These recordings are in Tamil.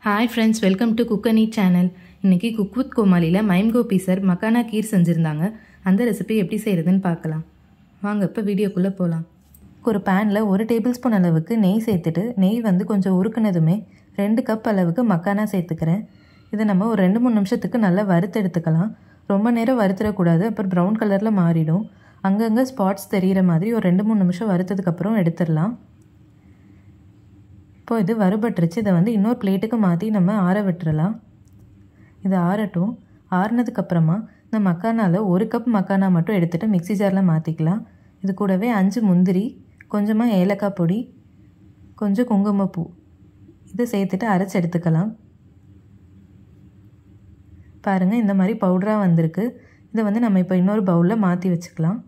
ஹாய் ஃப்ரெண்ட்ஸ் வெல்கம் டு குக்கனி சேனல் இன்னைக்கு குக் வித் கோமாளியில் மைம் கோபி சார் மக்கானா கீர் செஞ்சுருந்தாங்க அந்த ரெசிபி எப்படி செய்கிறதுன்னு பார்க்கலாம் வாங்க இப்போ வீடியோக்குள்ளே போகலாம் ஒரு பேனில் ஒரு டேபிள் ஸ்பூன் அளவுக்கு நெய் சேர்த்துட்டு நெய் வந்து கொஞ்சம் உருக்குனதுமே ரெண்டு கப் அளவுக்கு மக்கானா சேர்த்துக்கிறேன் இதை நம்ம ஒரு ரெண்டு மூணு நிமிஷத்துக்கு நல்லா வறுத்து எடுத்துக்கலாம் ரொம்ப நேரம் வறுத்துடக்கூடாது அப்புறம் ப்ரௌன் கலரில் மாறிடும் அங்கங்கே ஸ்பாட்ஸ் தெரிகிற மாதிரி ஒரு ரெண்டு மூணு நிமிஷம் வறுத்ததுக்கப்புறம் எடுத்துடலாம் இப்போ இது வறுபட்டுருச்சு இதை வந்து இன்னொரு பிளேட்டுக்கு மாற்றி நம்ம ஆற விட்டுறலாம் இது ஆறட்டும் ஆறுனதுக்கப்புறமா இந்த மக்கானாவில் ஒரு கப் மக்கானா மட்டும் எடுத்துகிட்டு மிக்ஸி ஜாரில் மாற்றிக்கலாம் இது கூடவே அஞ்சு முந்திரி கொஞ்சமாக ஏலக்காய் பொடி கொஞ்சம் குங்குமப்பூ இதை சேர்த்துட்டு அரைச்சி எடுத்துக்கலாம் பாருங்கள் இந்த மாதிரி பவுடராக வந்திருக்கு இதை வந்து நம்ம இப்போ இன்னொரு பவுலில் மாற்றி வச்சுக்கலாம்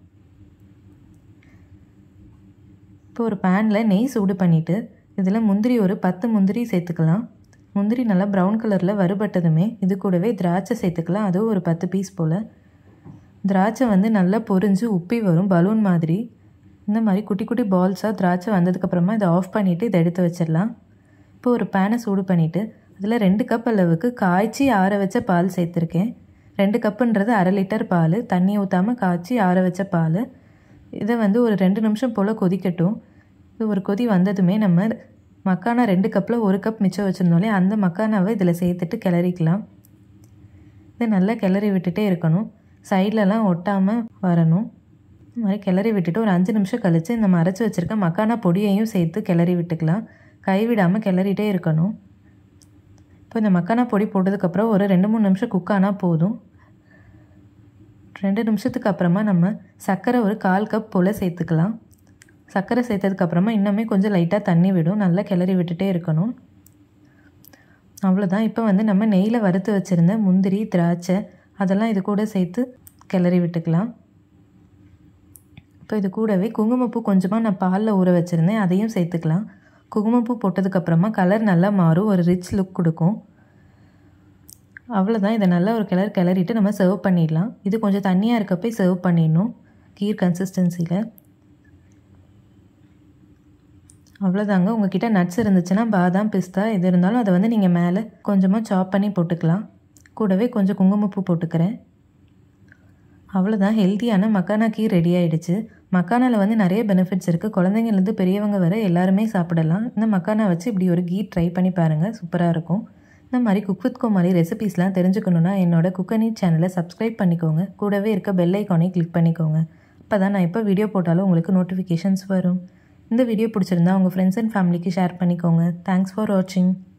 இப்போ ஒரு பேனில் நெய் சூடு பண்ணிவிட்டு இதில் முந்திரி ஒரு பத்து முந்திரி சேர்த்துக்கலாம் முந்திரி நல்லா ப்ரௌன் கலரில் வறுபட்டதுமே இது கூடவே திராட்சை சேர்த்துக்கலாம் அதுவும் ஒரு பத்து பீஸ் போல் திராட்சை வந்து நல்லா பொரிஞ்சு உப்பி வரும் பலூன் மாதிரி இந்த மாதிரி குட்டி குட்டி பால்ஸாக திராட்சை வந்ததுக்கப்புறமா இதை ஆஃப் பண்ணிவிட்டு இதை எடுத்து வச்சிடலாம் இப்போ ஒரு பேனை சூடு பண்ணிவிட்டு அதில் ரெண்டு கப் அளவுக்கு காய்ச்சி ஆற வச்ச பால் சேர்த்துருக்கேன் ரெண்டு கப்புன்றது அரை லிட்டர் பால் தண்ணி ஊற்றாமல் காய்ச்சி ஆற வச்ச பால் இதை வந்து ஒரு ரெண்டு நிமிஷம் போல் கொதிக்கட்டும் இது ஒரு கொதி வந்ததுமே நம்ம மக்கானா ரெண்டு கப்பில் ஒரு கப் மிச்சம் வச்சுருந்தோம்லே அந்த மக்கானாவை இதில் சேர்த்துட்டு கிளறிக்கலாம் இதை நல்லா கிளறி விட்டுட்டே இருக்கணும் சைட்லலாம் ஒட்டாமல் வரணும் இந்த மாதிரி கிளறி விட்டுட்டு ஒரு அஞ்சு நிமிஷம் கழித்து இந்த மறைச்சி வச்சுருக்க மக்கானா பொடியையும் சேர்த்து கிளறி விட்டுக்கலாம் கைவிடாமல் கிளறிட்டே இருக்கணும் இப்போ இந்த மக்கானா பொடி போட்டதுக்கப்புறம் ஒரு ரெண்டு மூணு நிமிஷம் குக் ஆனால் போதும் ரெண்டு நிமிஷத்துக்கு அப்புறமா நம்ம சர்க்கரை ஒரு கால் கப் போல் சேர்த்துக்கலாம் சர்க்கரை சேர்த்ததுக்கப்புறமா இன்னுமே கொஞ்சம் லைட்டாக தண்ணி விடும் நல்லா கிளறி விட்டுட்டே இருக்கணும் அவ்வளோதான் இப்போ வந்து நம்ம நெய்யில் வறுத்து வச்சுருந்த முந்திரி திராட்சை அதெல்லாம் இது கூட சேர்த்து கிளறி விட்டுக்கலாம் இப்போ இது கூடவே குங்குமப்பூ கொஞ்சமாக நான் பாலில் ஊற வச்சுருந்தேன் அதையும் சேர்த்துக்கலாம் குங்குமப்பூ போட்டதுக்கப்புறமா கலர் நல்லா மாறும் ஒரு ரிச் லுக் கொடுக்கும் அவ்வளோதான் இதை நல்லா ஒரு கிளர் கிளறிட்டு நம்ம சர்வ் பண்ணிடலாம் இது கொஞ்சம் தண்ணியாக இருக்கப்போ சர்வ் பண்ணிடணும் கீர் கன்சிஸ்டன்சியில் அவ்வளோதாங்க உங்ககிட்ட நட்ஸ் இருந்துச்சுன்னா பாதாம் பிஸ்தா எது இருந்தாலும் அதை வந்து நீங்கள் மேலே கொஞ்சமாக சாப் பண்ணி போட்டுக்கலாம் கூடவே கொஞ்சம் குங்குமப்பூ போட்டுக்கிறேன் அவ்வளோதான் ஹெல்த்தியான மக்கானா கீர் ரெடி ஆகிடுச்சு மக்கானாவில் வந்து நிறைய பெனிஃபிட்ஸ் இருக்குது குழந்தைங்கலேருந்து பெரியவங்க வர எல்லாருமே சாப்பிடலாம் இந்த மக்கானா வச்சு இப்படி ஒரு கீ ட்ரை பண்ணி பாருங்கள் சூப்பராக இருக்கும் இந்த மாதிரி குக் வித் கோமாளி ரெசிபீஸ்லாம் தெரிஞ்சுக்கணுன்னா என்னோட குக்கனி சேனலை சப்ஸ்கிரைப் பண்ணிக்கோங்க கூடவே இருக்க பெல் ஐக்கானையும் கிளிக் பண்ணிக்கோங்க அப்போ தான் நான் எப்போ வீடியோ போட்டாலும் உங்களுக்கு நோட்டிஃபிகேஷன்ஸ் வரும் இந்த வீடியோ பிடிச்சிருந்தா உங்கள் ஃப்ரெண்ட்ஸ் அண்ட் ஃபேமிலிக்கு ஷேர் பண்ணிக்கோங்க தேங்க்ஸ் ஃபார் வாட்சிங்